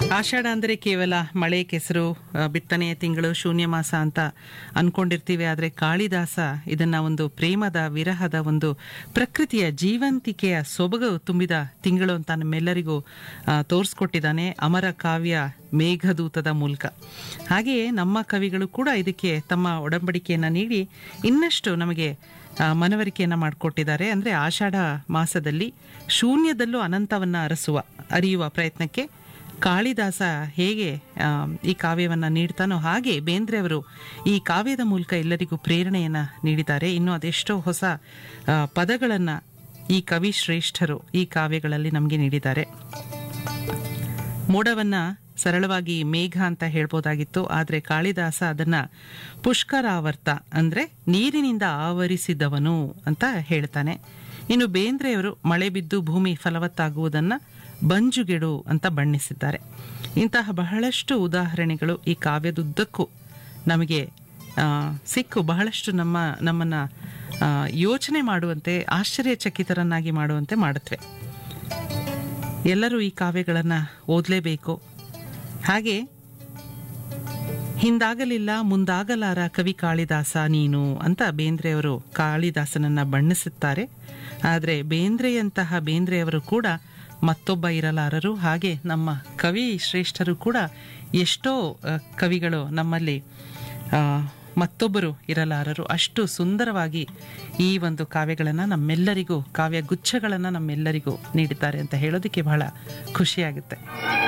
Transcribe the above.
ಆಷಾಢ ಅಂದರೆ ಕೇವಲ ಮಳೆ ಕೆಸರು ಆ, ಬಿತ್ತನೆಯ ತಿಂಗಳು ಶೂನ್ಯ ಮಾಸ ಅಂತ ಅನ್ಕೊಂಡಿರ್ತೀವಿ ಆದರೆ ಕಾಳಿದಾಸ ಇದನ್ನ ಒಂದು ಪ್ರೇಮದ ವಿರಹದ ಒಂದು ಪ್ರಕೃತಿಯ ಜೀವಂತಿಕೆಯ ಸೊಬಗು ತುಂಬಿದ ತಿಂಗಳು ಅಂತ ನಮ್ಮೆಲ್ಲರಿಗೂ ಆ, ತೋರಿಸ್ಕೊಟ್ಟಿದ್ದಾನೆ ಅಮರ ಕಾವ್ಯ ಮೇಘದೂತದ ಮೂಲಕ ಹಾಗೆಯೇ ನಮ್ಮ ಕವಿಗಳು ಕೂಡ ಇದಕ್ಕೆ ತಮ್ಮ ಒಡಂಬಡಿಕೆಯನ್ನು ನೀಡಿ ಇನ್ನಷ್ಟು ನಮಗೆ ಆ, ಮನವರಿಕೆಯನ್ನ ಮಾಡಿಕೊಟ್ಟಿದ್ದಾರೆ ಅಂದರೆ ಆಷಾಢ ಮಾಸದಲ್ಲಿ ಶೂನ್ಯದಲ್ಲೂ ಅನಂತವನ್ನ ಅರಸುವ ಅರಿಯುವ ಪ್ರಯತ್ನಕ್ಕೆ ಕಾಳಿದಾಸ ಹೇಗೆ ಆ, ಈ ಕಾವ್ಯವನ್ನು ನೀಡ್ತಾನೋ ಹಾಗೆ ಬೇಂದ್ರೆ ಅವರು ಈ ಕಾವ್ಯದ ಮೂಲಕ ಎಲ್ಲರಿಗೂ ಪ್ರೇರಣೆಯನ್ನ ನೀಡಿದ್ದಾರೆ ಇನ್ನು ಅದೆಷ್ಟೋ ಹೊಸ ಆ, ಪದಗಳನ್ನ ಈ ಕವಿ ಶ್ರೇಷ್ಠರು ಈ ಕಾವ್ಯಗಳಲ್ಲಿ ನಮಗೆ ನೀಡಿದ್ದಾರೆ ಮೋಡವನ್ನ ಸರಳವಾಗಿ ಮೇಘ ಅಂತ ಹೇಳ್ಬೋದಾಗಿತ್ತು ಆದರೆ ಕಾಳಿದಾಸ ಅದನ್ನ ಪುಷ್ಕರಾವರ್ತ ಅಂದ್ರೆ ನೀರಿನಿಂದ ಆವರಿಸಿದವನು ಅಂತ ಹೇಳ್ತಾನೆ ಇನ್ನು ಬೇಂದ್ರೆಯವರು ಮಳೆ ಬಿದ್ದು ಭೂಮಿ ಫಲವತ್ತಾಗುವುದನ್ನ ಬಂಜುಗೆಡು ಅಂತ ಬಣ್ಣಿಸಿದ್ದಾರೆ ಇಂತಹ ಬಹಳಷ್ಟು ಉದಾಹರಣೆಗಳು ಈ ಕಾವ್ಯದುದ್ದಕ್ಕೂ ನಮಗೆ ಆ, ಸಿಕ್ಕು ಬಹಳಷ್ಟು ನಮ್ಮ ನಮ್ಮನ್ನ ಆ, ಯೋಚನೆ ಮಾಡುವಂತೆ ಆಶ್ಚರ್ಯಚಕಿತರನ್ನಾಗಿ ಮಾಡುವಂತೆ ಮಾಡುತ್ತವೆ ಎಲ್ಲರೂ ಈ ಕಾವ್ಯಗಳನ್ನು ಓದಲೇಬೇಕು ಹಾಗೆ ಹಿಂದಾಗಲಿಲ್ಲ ಮುಂದಾಗಲಾರ ಕವಿ ಕಾಳಿದಾಸ ನೀನು ಅಂತ ಬೇಂದ್ರೆಯವರು ಕಾಳಿದಾಸನನ್ನ ಬಣ್ಣಿಸುತ್ತಾರೆ ಆದರೆ ಬೇಂದ್ರೆಯಂತಹ ಬೇಂದ್ರೆಯವರು ಕೂಡ ಮತ್ತೊಬ್ಬ ಇರಲಾರರು ಹಾಗೆ ನಮ್ಮ ಕವಿ ಶ್ರೇಷ್ಠರು ಕೂಡ ಎಷ್ಟೋ ಆ, ಕವಿಗಳು ನಮ್ಮಲ್ಲಿ ಆ, ಮತ್ತೊಬ್ಬರು ಇರಲಾರರು ಅಷ್ಟು ಸುಂದರವಾಗಿ ಈ ಒಂದು ಕಾವ್ಯಗಳನ್ನು ನಮ್ಮೆಲ್ಲರಿಗೂ ಕಾವ್ಯ ಗುಚ್ಛಗಳನ್ನು ನಮ್ಮೆಲ್ಲರಿಗೂ ನೀಡಿದ್ದಾರೆ ಅಂತ ಹೇಳೋದಕ್ಕೆ ಬಹಳ ಖುಷಿಯಾಗುತ್ತೆ